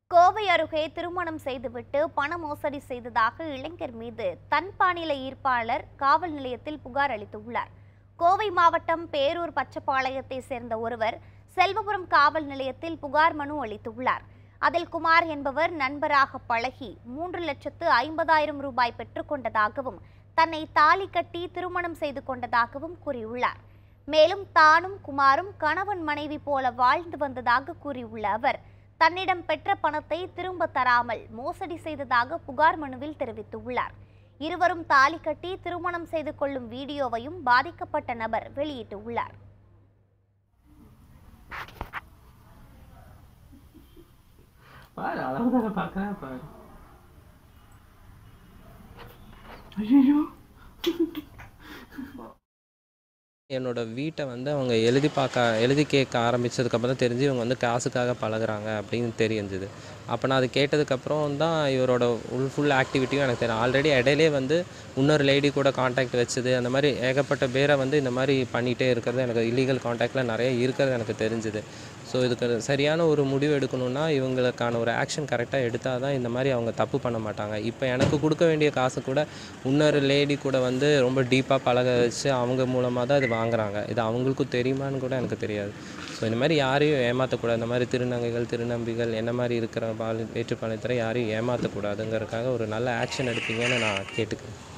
கோவை அருகே திருமணம் செய்துவிட்டு பண மோசடி செய்ததாக இளைஞர் மீது தன்பானில ஈர்ப்பாளர் காவல் நிலையத்தில் புகார் அளித்துள்ளார் கோவை மாவட்டம் பேரூர் பச்சப்பாளையத்தை சேர்ந்த ஒருவர் செல்வபுரம் காவல் நிலையத்தில் புகார் மனு அளித்துள்ளார் அதில் குமார் என்பவர் நண்பராக பழகி மூன்று லட்சத்து ஐம்பதாயிரம் ரூபாய் பெற்றுக்கொண்டதாகவும் தன்னை தாலி கட்டி திருமணம் செய்து கொண்டதாகவும் கூறியுள்ளார் மேலும் தானும் குமாரும் கணவன் மனைவி போல வாழ்ந்து வந்ததாக கூறியுள்ள அவர் தன்னிடம் பெற்ற பணத்தை திரும்ப தராமல் மோசடி செய்ததாக புகார் மனுவில் தெரிவித்துள்ளார் இருவரும் தாலி கட்டி திருமணம் செய்து கொள்ளும் வீடியோவையும் பாதிக்கப்பட்ட நபர் வெளியிட்டுள்ளார் பாரு அளவு தானே பார்க்குறேன் பாரு ஐயோ என்னோட வீட்டை வந்து அவங்க எழுதி பார்க்க எழுதி கேட்க ஆரம்பித்ததுக்கப்புறம் தான் தெரிஞ்சு இவங்க வந்து காசுக்காக பழகுறாங்க அப்படின்னு தெரிஞ்சது அப்போ நான் அது கேட்டதுக்கப்புறம் தான் இவரோட உள் ஃபுல் ஆக்டிவிட்டியும் எனக்கு தெரியும் ஆல்ரெடி இடையிலே வந்து இன்னொரு லேடி கூட காண்டாக்ட் வச்சது அந்த மாதிரி ஏகப்பட்ட பேரை வந்து இந்த மாதிரி பண்ணிகிட்டே இருக்கிறது எனக்கு இல்லீகல் காண்டாக்டில் நிறைய இருக்கிறது எனக்கு தெரிஞ்சுது ஸோ இதுக்கு சரியான ஒரு முடிவு எடுக்கணும்னா இவங்களுக்கான ஒரு ஆக்ஷன் கரெக்டாக எடுத்தால் தான் இந்த மாதிரி அவங்க தப்பு பண்ண மாட்டாங்க இப்போ எனக்கு கொடுக்க வேண்டிய காசு கூட இன்னொரு லேடி கூட வந்து ரொம்ப டீப்பாக பழக வச்சு அவங்க மூலமாக தான் இது வாங்குறாங்க இது அவங்களுக்கும் தெரியுமான்னு கூட எனக்கு தெரியாது ஸோ இந்த மாதிரி யாரையும் ஏமாற்றக்கூடாது இந்த மாதிரி திருநங்கைகள் திருநம்பிகள் என்ன மாதிரி இருக்கிற பாலி வேற்றுப்பாளையத்தில் யாரையும் ஏமாற்றக்கூடாதுங்கிறதுக்காக ஒரு நல்ல ஆக்ஷன் எடுப்பீங்கன்னு நான் கேட்டுக்கிறேன்